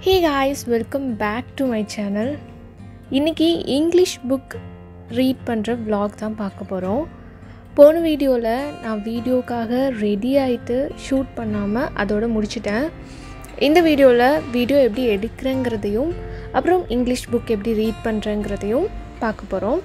hey guys welcome back to my channel இன்றைக்கி English book read பண்ணுற vlog தான் பார்க்க போகிறோம் போன வீடியோவில் நான் வீடியோக்காக ரெடி ஆகிட்டு ஷூட் பண்ணாமல் அதோட முடிச்சிட்டேன் இந்த வீடியோவில் வீடியோ எப்படி எடுக்கிறேங்கிறதையும் அப்புறம் இங்கிலீஷ் புக் எப்படி ரீட் பண்ணுறேங்கிறதையும் பார்க்க போகிறோம்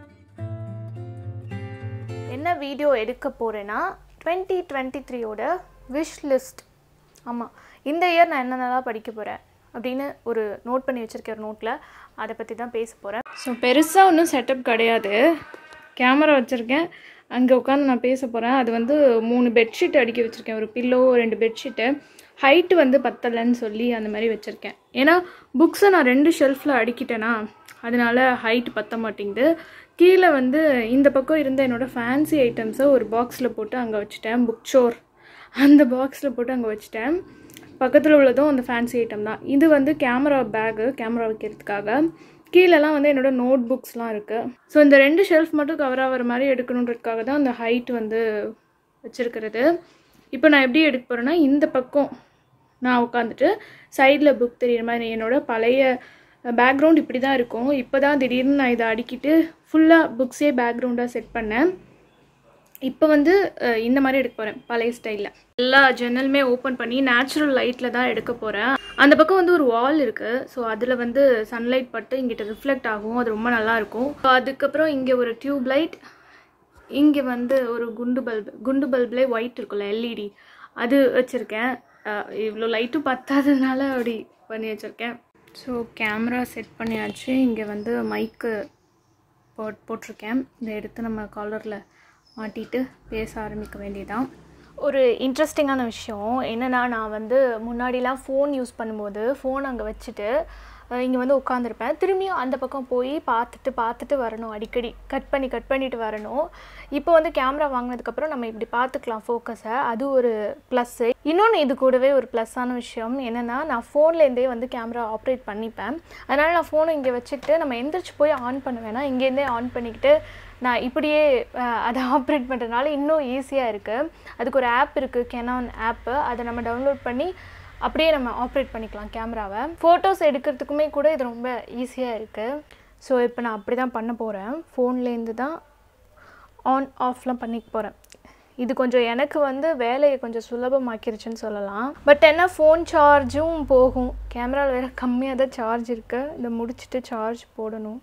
என்ன வீடியோ எடுக்க போகிறேன்னா டுவெண்ட்டி டுவெண்ட்டி த்ரீயோட விஷ் லிஸ்ட் ஆமாம் இந்த இயர் நான் என்னென்னலாம் படிக்க போகிறேன் அப்படின்னு ஒரு நோட் பண்ணி வச்சுருக்கேன் ஒரு நோட்டில் அதை பற்றி தான் பேச போகிறேன் ஸோ பெருசாக ஒன்றும் செட்டப் கிடையாது கேமரா வச்சுருக்கேன் அங்கே உட்காந்து நான் பேச போகிறேன் அது வந்து மூணு பெட்ஷீட் அடிக்க வச்சுருக்கேன் ஒரு பில்லோ ரெண்டு பெட்ஷீட்டு ஹைட்டு வந்து பத்தலைன்னு சொல்லி அந்த மாதிரி வச்சுருக்கேன் ஏன்னா புக்ஸை நான் ரெண்டு ஷெல்ஃபில் அடிக்கிட்டேனா அதனால ஹைட் பத்த மாட்டேங்குது கீழே வந்து இந்த பக்கம் இருந்த என்னோடய ஃபேன்சி ஐட்டம்ஸை ஒரு பாக்ஸில் போட்டு அங்கே வச்சுட்டேன் புக் ஷோர் அந்த பாக்ஸில் போட்டு அங்கே வச்சுட்டேன் பக்கத்தில் உள்ளதும் அந்த ஃபேன்சி ஐட்டம் தான் இது வந்து கேமரா பேகு கேமரா வைக்கிறதுக்காக கீழெல்லாம் வந்து என்னோட நோட் புக்ஸ்லாம் இருக்குது ஸோ இந்த ரெண்டு ஷெல்ஃப் மட்டும் கவர் ஆகிற மாதிரி எடுக்கணுன்றதுக்காக தான் அந்த ஹைட் வந்து வச்சுருக்கிறது இப்போ நான் எப்படி எடுக்க போகிறேன்னா இந்த பக்கம் நான் உட்காந்துட்டு சைடில் புக் தெரியுற மாதிரி என்னோட பழைய பேக்ரவுண்ட் இப்படி தான் இருக்கும் இப்போ தான் திடீர்னு நான் இதை அடிக்கிட்டு ஃபுல்லாக புக்ஸே பேக்ரவுண்டாக செட் பண்ணேன் இப்போ வந்து அஹ், இந்த மாதிரி எடுக்க போகிறேன் பழைய ஸ்டைலில் எல்லா ஜன்னலுமே ஓப்பன் பண்ணி நேச்சுரல் லைட்டில் தான் எடுக்க போகிறேன் அந்த பக்கம் வந்து ஒரு வால் இருக்குது ஸோ அதில் வந்து சன்லைட் பட்டு இங்கிட்ட ரிஃப்ளெக்ட் ஆகும் அது ரொம்ப நல்லா இருக்கும் So, அதுக்கப்புறம் இங்கே ஒரு டியூப் லைட் இங்கே வந்து ஒரு குண்டு பல்பு குண்டு பல்ப்லேயே ஒயிட் இருக்கும்ல எல்இடி அது வச்சுருக்கேன் இவ்வளோ லைட்டும் பத்தாததுனால அப்படி பண்ணி வச்சுருக்கேன் ஸோ கேமரா செட் பண்ணியாச்சு இங்கே வந்து மைக்கு போட் போட்டிருக்கேன் இதை எடுத்து நம்ம காலரில் மாட்டிட்டு பேச ஆரம்பிக்க வேண்டியதான் ஒரு இன்ட்ரெஸ்டிங்கான விஷயம் என்னென்னா நான் வந்து முன்னாடிலாம் ஃபோன் யூஸ் பண்ணும்போது ஃபோன் அங்கே வச்சுட்டு இங்கே வந்து உட்காந்துருப்பேன் திரும்பியும் அந்த பக்கம் போய் பார்த்துட்டு பார்த்துட்டு வரணும் அடிக்கடி கட் பண்ணி கட் பண்ணிட்டு வரணும் இப்போ வந்து கேமரா வாங்கினதுக்கப்புறம் நம்ம இப்படி பார்த்துக்கலாம் ஃபோக்கஸை அது ஒரு ப்ளஸ்ஸு இன்னொன்று இது கூடவே ஒரு ப்ளஸ்ஸான விஷயம் என்னென்னா நான் ஃபோன்லேருந்தே வந்து கேமரா ஆப்ரேட் பண்ணிப்பேன் அதனால் நான் ஃபோனை இங்கே வச்சுக்கிட்டு நம்ம எந்திரிச்சு போய் ஆன் பண்ணுவேன்னா இங்கேருந்தே ஆன் பண்ணிக்கிட்டு நான் இப்படியே அஹ், அதை ஆப்ரேட் பண்ணுறதுனால இன்னும் ஈஸியாக இருக்குது அதுக்கு ஒரு ஆப் இருக்குது கெனான் ஆப்பு அதை நம்ம டவுன்லோட் பண்ணி அப்படியே நம்ம ஆப்ரேட் பண்ணிக்கலாம் கேமராவை ஃபோட்டோஸ் எடுக்கிறதுக்குமே கூட இது ரொம்ப ஈஸியாக இருக்குது ஸோ இப்போ நான் அப்படி தான் பண்ண போகிறேன் ஃபோன்லேருந்து தான் ஆன் ஆஃப்லாம் பண்ணிக்க போகிறேன் இது கொஞ்சம் எனக்கு வந்து வேலையை கொஞ்சம் சுலபமாக்கிருச்சுன்னு சொல்லலாம் பட் என்ன ஃபோன் சார்ஜும் போகும் கேமராவில் வேறு கம்மியாக தான் சார்ஜ் இருக்குது இதை முடிச்சுட்டு சார்ஜ் போடணும்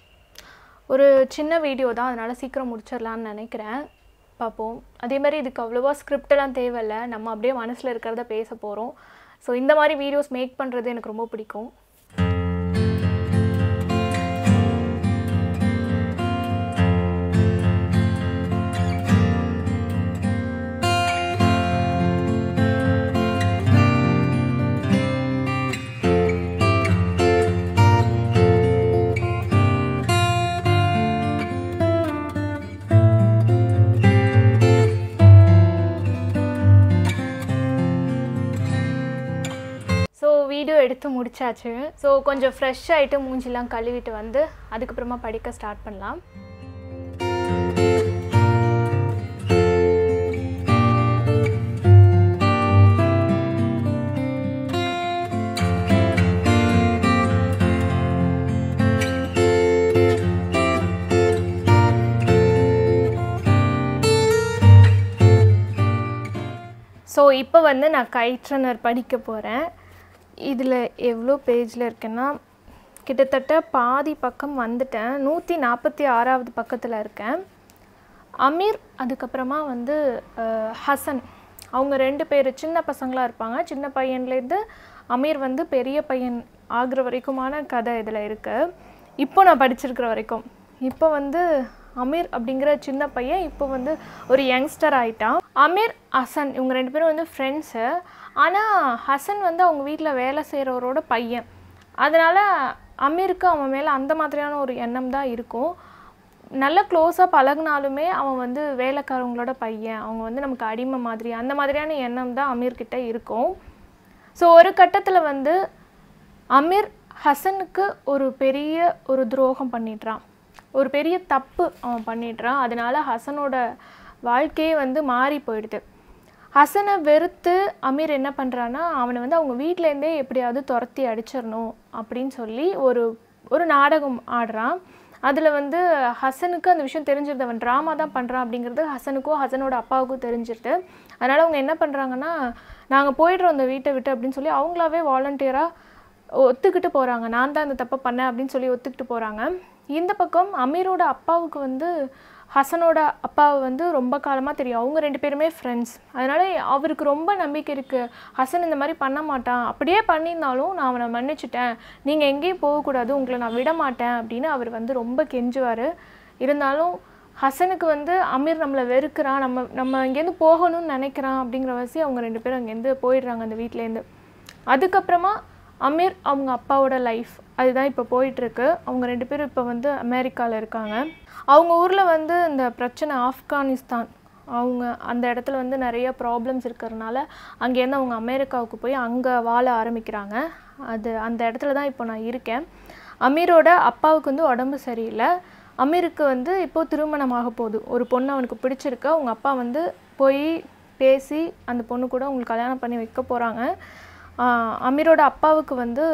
ஒரு சின்ன வீடியோ தான் அதனால் சீக்கிரம் முடிச்சிடலான்னு நினைக்கிறேன் பார்ப்போம் அதே மாதிரி இதுக்கு அவ்வளோவா ஸ்கிரிப்டெல்லாம் தேவையில்லை நம்ம அப்படியே மனசில் இருக்கிறத பேச போகிறோம் ஸோ இந்த மாதிரி வீடியோஸ் மேக் பண்ணுறது எனக்கு ரொம்ப பிடிக்கும் ஸோ வீடியோ எடுத்து முடிச்சாச்சு ஸோ கொஞ்சம் ஃப்ரெஷ் ஆகிட்டு மூஞ்சிலாம் கழுவிட்டு வந்து அதுக்கப்புறமா படிக்க ஸ்டார்ட் பண்ணலாம் ஸோ இப்போ வந்து நான் கைட்ரனர் படிக்க போகிறேன் இதில் எவ்வளோ பேஜில் இருக்கேன்னா கிட்டத்தட்ட பாதி பக்கம் வந்துட்டேன் நூற்றி நாற்பத்தி ஆறாவது பக்கத்தில் இருக்கேன் அமீர் அதுக்கப்புறமா வந்து அஹ், ஹசன் அவங்க ரெண்டு பேர் சின்ன பசங்களாக இருப்பாங்க சின்ன பையன்லேருந்து அமீர் வந்து பெரிய பையன் ஆகுற வரைக்குமான கதை இதில் இருக்குது இப்போ நான் படிச்சிருக்கிற வரைக்கும் இப்போ வந்து அமீர் அப்படிங்கிற சின்ன பையன் இப்போ வந்து ஒரு யங்ஸ்டர் ஆயிட்டான் அமீர் ஹசன் இவங்க ரெண்டு பேரும் வந்து ஃப்ரெண்ட்ஸு ஆனால் ஹசன் வந்து அவங்க வீட்டில் வேலை செய்கிறவரோட பையன் அதனால் அமீருக்கு அவன் மேலே அந்த மாதிரியான ஒரு எண்ணம் தான் இருக்கும் நல்ல க்ளோஸாக பழகுனாலுமே அவன் வந்து வேலைக்காரவங்களோட பையன் அவங்க வந்து நமக்கு அடிமை மாதிரி அந்த மாதிரியான எண்ணம் தான் அமீர்கிட்ட இருக்கும் ஸோ ஒரு கட்டத்தில் வந்து அமீர் ஹசனுக்கு ஒரு பெரிய ஒரு துரோகம் பண்ணிடுறான் ஒரு பெரிய தப்பு அவன் பண்ணிடுறான் அதனால ஹசனோட வாழ்க்கையே வந்து மாறி போயிடுது ஹசனை வெறுத்து அமீர் என்ன பண்ணுறான்னா அவனை வந்து அவங்க வீட்டிலேருந்தே எப்படியாவது துரத்தி அடிச்சிடணும் அப்படின்னு சொல்லி ஒரு ஒரு நாடகம் ஆடுறான் அதில் வந்து ஹசனுக்கு அந்த விஷயம் தெரிஞ்சிருது அவன் ட்ராமா தான் பண்ணுறான் அப்படிங்கிறது ஹசனுக்கும் ஹசனோட அப்பாவுக்கும் தெரிஞ்சிருது அதனால் அவங்க என்ன பண்ணுறாங்கன்னா நாங்கள் போயிடுறோம் அந்த வீட்டை விட்டு அப்படின்னு சொல்லி அவங்களாவே வாலண்டியராக ஒத்துக்கிட்டு போகிறாங்க நான் தான் இந்த தப்பை பண்ணேன் அப்படின்னு சொல்லி ஒத்துக்கிட்டு போகிறாங்க இந்த பக்கம் அமீரோட அப்பாவுக்கு வந்து ஹசனோட அப்பாவை வந்து ரொம்ப காலமாக தெரியும் அவங்க ரெண்டு பேருமே ஃப்ரெண்ட்ஸ் அதனால அவருக்கு ரொம்ப நம்பிக்கை இருக்குது ஹசன் இந்த மாதிரி பண்ண மாட்டான் அப்படியே பண்ணியிருந்தாலும் நான் அவனை மன்னிச்சிட்டேன் நீங்கள் எங்கேயும் போகக்கூடாது உங்களை நான் விட மாட்டேன் அப்படின்னு அவர் வந்து ரொம்ப கெஞ்சுவார் இருந்தாலும் ஹசனுக்கு வந்து அமீர் நம்மளை வெறுக்கிறான் நம்ம நம்ம இங்கேருந்து போகணும்னு நினைக்கிறான் அப்படிங்கிற வசி அவங்க ரெண்டு பேரும் அங்கேருந்து போயிடுறாங்க அந்த வீட்டிலேருந்து அதுக்கப்புறமா அமீர் அவங்க அப்பாவோட லைஃப் அதுதான் இப்போ போயிட்டுருக்கு அவங்க ரெண்டு பேரும் இப்போ வந்து அமெரிக்காவில் இருக்காங்க அவங்க ஊரில் வந்து இந்த பிரச்சனை ஆப்கானிஸ்தான் அவங்க அந்த இடத்துல வந்து நிறைய ப்ராப்ளம்ஸ் இருக்கிறதுனால அங்கேருந்து அவங்க அமெரிக்காவுக்கு போய் அங்கே வாழ ஆரம்பிக்கிறாங்க அது அந்த இடத்துல தான் இப்போ நான் இருக்கேன் அமீரோட அப்பாவுக்கு வந்து உடம்பு சரியில்லை அமீருக்கு வந்து இப்போது திருமணமாக போகுது ஒரு பொண்ணு அவனுக்கு பிடிச்சிருக்கு அவங்க அப்பா வந்து போய் பேசி அந்த பொண்ணு கூட அவங்களுக்கு கல்யாணம் பண்ணி வைக்க போகிறாங்க அமீரோட அப்பாவுக்கு வந்து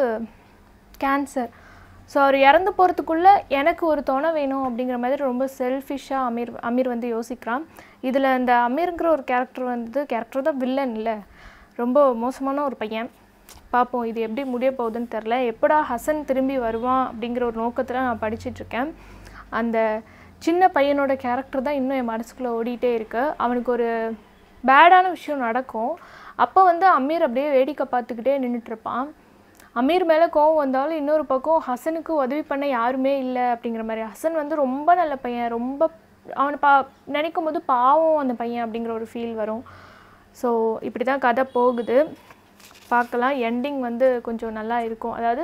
கேன்சர் ஸோ அவர் இறந்து போகிறதுக்குள்ளே எனக்கு ஒரு துணை வேணும் அப்படிங்கிற மாதிரி ரொம்ப செல்ஃபிஷாக அமீர் அமீர் வந்து யோசிக்கிறான் இதில் இந்த அமீருங்கிற ஒரு கேரக்டர் வந்து கேரக்டர் தான் வில்லன் இல்லை ரொம்ப மோசமான ஒரு பையன் பார்ப்போம் இது எப்படி முடிய போகுதுன்னு தெரில எப்படா ஹசன் திரும்பி வருவான் அப்படிங்கிற ஒரு நோக்கத்தில் நான் படிச்சிட்ருக்கேன் அந்த சின்ன பையனோட கேரக்டர் தான் இன்னும் என் மனசுக்குள்ளே ஓடிட்டே இருக்கு அவனுக்கு ஒரு பேடான விஷயம் நடக்கும் அப்போ வந்து அமீர் அப்படியே வேடிக்கை பார்த்துக்கிட்டே நின்றுட்டுருப்பான் அமீர் மேலே கோவம் வந்தாலும் இன்னொரு பக்கம் ஹசனுக்கு உதவி பண்ண யாருமே இல்லை அப்படிங்கிற மாதிரி ஹசன் வந்து ரொம்ப நல்ல பையன் ரொம்ப அவனை பா நினைக்கும் போது பாவம் அந்த பையன் அப்படிங்கிற ஒரு ஃபீல் வரும் ஸோ இப்படி தான் கதை போகுது பார்க்கலாம் எண்டிங் வந்து கொஞ்சம் நல்லா இருக்கும் அதாவது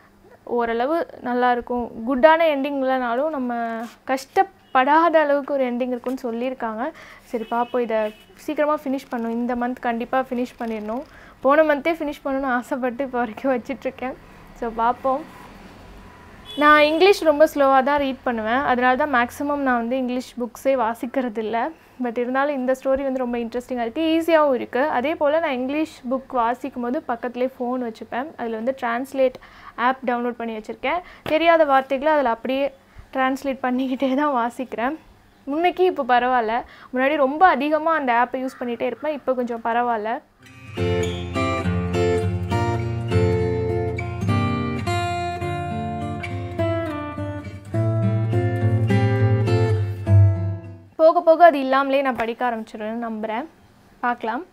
ஓரளவு நல்லா இருக்கும் குட்டான எண்டிங் இல்லைனாலும் நம்ம கஷ்டப்படாத அளவுக்கு ஒரு எண்டிங் இருக்குன்னு சொல்லியிருக்காங்க சரி பார்ப்போம் இதை சீக்கிரமாக ஃபினிஷ் பண்ணும் இந்த மந்த் கண்டிப்பாக ஃபினிஷ் பண்ணிடணும் போன மந்த்தே ஃபினிஷ் பண்ணணும்னு ஆசைப்பட்டு இப்போ வரைக்கும் வச்சிட்ருக்கேன் ஸோ பார்ப்போம் நான் இங்கிலீஷ் ரொம்ப ஸ்லோவாக தான் ரீட் பண்ணுவேன் அதனால தான் மேக்ஸிமம் நான் வந்து இங்கிலீஷ் புக்ஸே வாசிக்கிறது இல்லை பட் இருந்தாலும் இந்த ஸ்டோரி வந்து ரொம்ப இன்ட்ரெஸ்டிங்காக இருக்குது ஈஸியாகவும் இருக்குது அதே போல் நான் இங்கிலீஷ் புக் வாசிக்கும் போது பக்கத்துலேயே ஃபோன் வச்சுப்பேன் அதில் வந்து டிரான்ஸ்லேட் ஆப் டவுன்லோட் பண்ணி வச்சுருக்கேன் தெரியாத வார்த்தைகளை அதில் அப்படியே டிரான்ஸ்லேட் பண்ணிக்கிட்டே தான் வாசிக்கிறேன் முன்னைக்கு இப்போ பரவாயில்ல முன்னாடி ரொம்ப அதிகமாக அந்த ஆப்பை யூஸ் பண்ணிகிட்டே இருப்பேன் இப்போ கொஞ்சம் பரவாயில்ல போக போக அது இல்லாமலே நான் படிக்க ஆரம்பிச்சிடுவேன்னு நம்புகிறேன் பார்க்கலாம்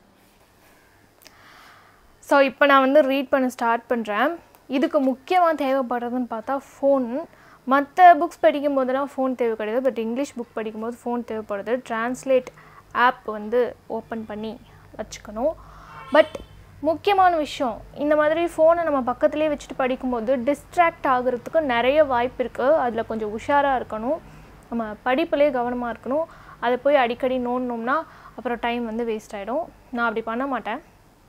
ஸோ இப்போ நான் வந்து ரீட் பண்ண ஸ்டார்ட் பண்ணுறேன் இதுக்கு முக்கியமாக தேவைப்படுறதுன்னு பார்த்தா ஃபோன் மற்ற புக்ஸ் படிக்கும் போதெல்லாம் ஃபோன் தேவை கிடையாது பட் இங்கிலீஷ் புக் படிக்கும்போது ஃபோன் தேவைப்படுது ட்ரான்ஸ்லேட் ஆப் வந்து ஓப்பன் பண்ணி வச்சுக்கணும் பட் முக்கியமான விஷயம் இந்த மாதிரி ஃபோனை நம்ம பக்கத்துலேயே வச்சுட்டு படிக்கும்போது டிஸ்ட்ராக்ட் ஆகுறதுக்கு நிறைய வாய்ப்பு இருக்குது அதில் கொஞ்சம் உஷாராக இருக்கணும் நம்ம படிப்புலேயே கவனமாக இருக்கணும் அதை போய் அடிக்கடி நோண்டினோம்னா அப்புறம் டைம் வந்து வேஸ்ட் ஆகிடும் நான் அப்படி பண்ண மாட்டேன்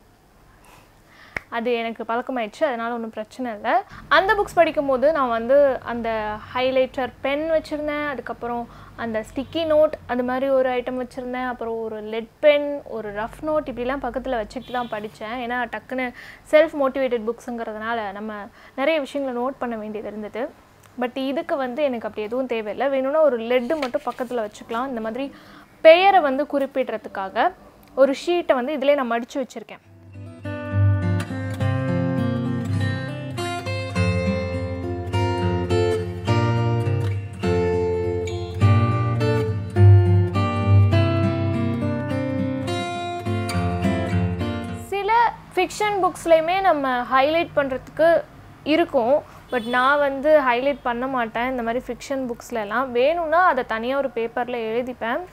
அது எனக்கு பழக்கமாயிடுச்சு அதனால் ஒன்றும் பிரச்சனை இல்லை அந்த புக்ஸ் படிக்கும்போது நான் வந்து அந்த ஹைலைட்டர் பென் வச்சுருந்தேன் அதுக்கப்புறம் அந்த ஸ்டிக்கி நோட் அது மாதிரி ஒரு ஐட்டம் வச்சுருந்தேன் அப்புறம் ஒரு லெட் பென் ஒரு ரஃப் நோட் இப்படிலாம் பக்கத்தில் வச்சுட்டு தான் படித்தேன் ஏன்னா டக்குன்னு செல்ஃப் மோட்டிவேட்டட் புக்ஸுங்கிறதுனால நம்ம நிறைய விஷயங்களை நோட் பண்ண வேண்டியது இருந்தது பட் இதுக்கு வந்து எனக்கு அப்படி எதுவும் தேவையில்லை வேணும்னா ஒரு லெட்டு மட்டும் பக்கத்தில் வச்சுக்கலாம் இந்த மாதிரி பெயரை வந்து குறிப்பிடுறதுக்காக ஒரு ஷீட்டை வந்து இதிலே நான் மடித்து வச்சுருக்கேன் சில ஃபிக்ஷன் புக்ஸ்லையுமே நம்ம ஹைலைட் பண்ணுறதுக்கு இருக்கும் பட் நான் வந்து ஹைலைட் பண்ண மாட்டேன் இந்த மாதிரி ஃபிக்ஷன் புக்ஸ்லலாம் வேணும்னா அதை தனியாக ஒரு பேப்பரில் எழுதிப்பேன்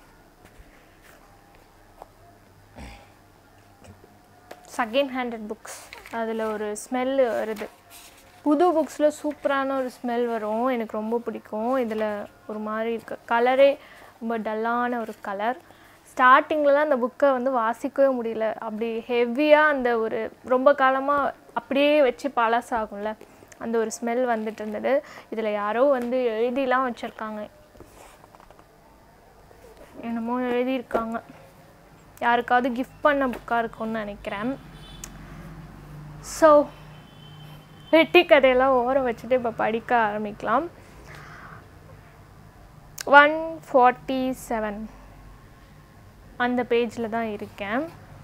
செகண்ட் ஹேண்டட் புக்ஸ் அதில் ஒரு ஸ்மெல் வருது புது புக்ஸில் சூப்பரான ஒரு ஸ்மெல் வரும் எனக்கு ரொம்ப பிடிக்கும் இதில் ஒரு மாதிரி இருக்கு கலரே ரொம்ப டல்லான ஒரு கலர் ஸ்டார்டிங்கில் தான் அந்த புக்கை வந்து வாசிக்கவே முடியல அப்படி ஹெவியாக அந்த ஒரு ரொம்ப காலமாக அப்படியே வச்சு பழசாகும்ல அந்த ஒரு ஸ்மெல் வந்துட்டு இருந்தது இதில் யாரோ வந்து எழுதிலாம் வச்சுருக்காங்க என்னமோ எழுதியிருக்காங்க யாருக்காவது கிஃப்ட் பண்ண புக்காக இருக்கும்னு நினைக்கிறேன் ஸோ வெட்டி கதையெல்லாம் ஓர வச்சுட்டு இப்போ படிக்க ஆரம்பிக்கலாம் ஒன் ஃபார்ட்டி செவன் அந்த பேஜில் தான் இருக்கேன்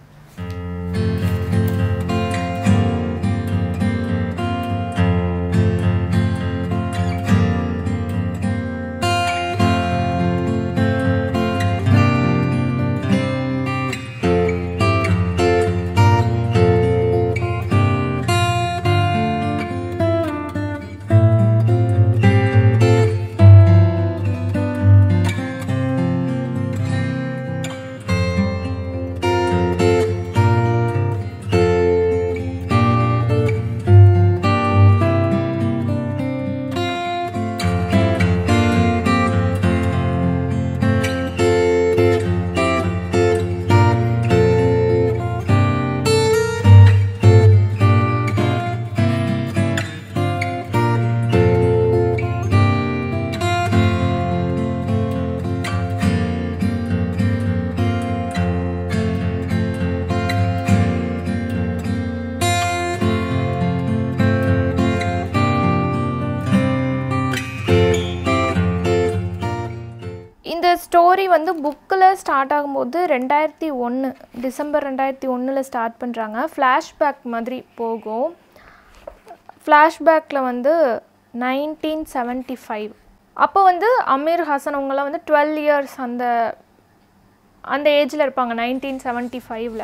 இந்த ஸ்டோரி வந்து புக்கில் ஸ்டார்ட் ஆகும்போது ரெண்டாயிரத்தி ஒன்று டிசம்பர் ரெண்டாயிரத்தி ஒன்றில் ஸ்டார்ட் பண்ணுறாங்க ஃப்ளாஷ்பேக் மாதிரி போகும் ஃப்ளாஷ்பேக்கில் வந்து நைன்டீன் செவன்ட்டி ஃபைவ் அப்போ வந்து அமீர் ஹாசன் அவங்களாம் வந்து டுவெல் இயர்ஸ் அந்த அந்த ஏஜில் இருப்பாங்க நைன்டீன் செவன்ட்டி ஃபைவ்ல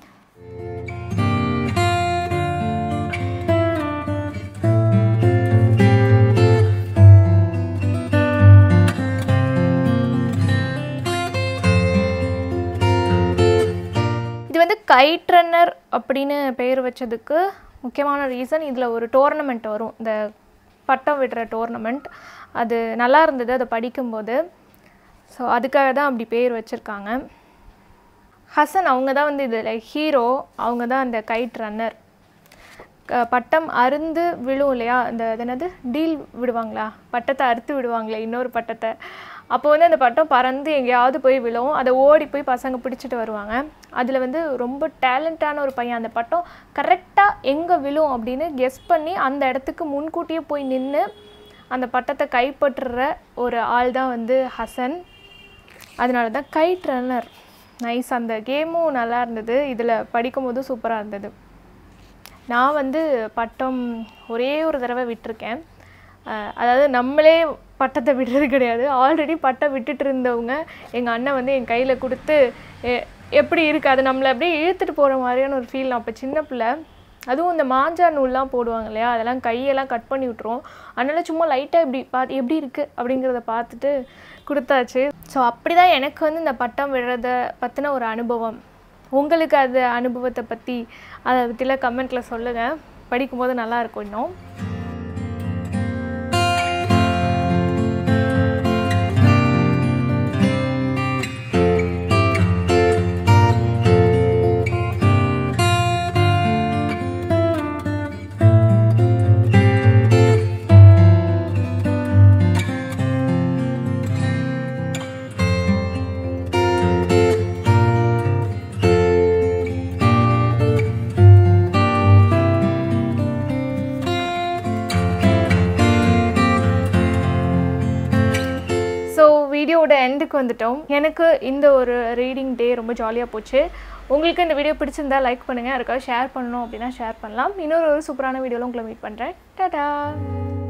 இது வந்து கைட் ரன்னர் அப்படின்னு பேர் வச்சதுக்கு முக்கியமான ரீசன் இதில் ஒரு டோர்னமெண்ட் வரும் இந்த பட்டம் விடுற டோர்னமெண்ட் அது நல்லா இருந்தது அதை படிக்கும்போது ஸோ அதுக்காக தான் அப்படி பேர் வச்சுருக்காங்க ஹசன் அவங்க தான் வந்து இதில் ஹீரோ அவங்க தான் அந்த கைட் ரன்னர் பட்டம் அருந்து விழும் இல்லையா அந்த அது என்னது டீல் விடுவாங்களா பட்டத்தை அறுத்து விடுவாங்களே இன்னொரு பட்டத்தை அப்போ வந்து அந்த பட்டம் பறந்து எங்கேயாவது போய் விழும் அதை ஓடி போய் பசங்க பிடிச்சிட்டு வருவாங்க அதில் வந்து ரொம்ப டேலண்டான ஒரு பையன் அந்த பட்டம் கரெக்டாக எங்கே விழும் அப்படின்னு கெஸ் பண்ணி அந்த இடத்துக்கு முன்கூட்டியே போய் நின்று அந்த பட்டத்தை கைப்பற்றுற ஒரு ஆள் தான் வந்து ஹசன் அதனால தான் கைட் ரன்னர் நைஸ் அந்த கேமும் நல்லா இருந்தது இதில் படிக்கும்போது சூப்பராக இருந்தது நான் வந்து பட்டம் ஒரே ஒரு தடவை விட்டிருக்கேன் அஹ் அதாவது நம்மளே பட்டத்தை விடுறது கிடையாது ஆல்ரெடி பட்டம் விட்டுட்டு இருந்தவங்க எங்கள் அண்ணன் வந்து என் கையில் கொடுத்து எ- எப்படி இருக்குது அது நம்மளை அப்படியே இழுத்துட்டு போகிற மாதிரியான ஒரு ஃபீல் அப்போ சின்ன பிள்ளை அதுவும் இந்த மாஞ்சா நூல்லாம் போடுவாங்க இல்லையா அதெல்லாம் கையெல்லாம் கட் பண்ணி விட்ருவோம் அதனால சும்மா லைட்டாக இப்படி பார்த்து எப்படி இருக்குது அப்படிங்கிறத பார்த்துட்டு கொடுத்தாச்சு ஸோ அப்படி தான் எனக்கு வந்து இந்த பட்டம் விடுறத பற்றின ஒரு அனுபவம் உங்களுக்கு அது அனுபவத்தை பற்றி அதை பற்றிலாம் கமெண்ட்டில் சொல்லுங்கள் படிக்கும்போது நல்லா இருக்கும் இன்னும் ஸோ வீடியோவோட எண்டுக்கு வந்துட்டோம் எனக்கு இந்த ஒரு ரீடிங் டே ரொம்ப ஜாலியாக போச்சு உங்களுக்கு இந்த வீடியோ பிடிச்சிருந்தா லைக் பண்ணுங்கள் யாருக்காவது ஷேர் பண்ணணும் அப்படின்னா ஷேர் பண்ணலாம் இன்னொரு ஒரு சூப்பரான வீடியோவில் உங்களை மீட் பண்ணுறேன் டாடா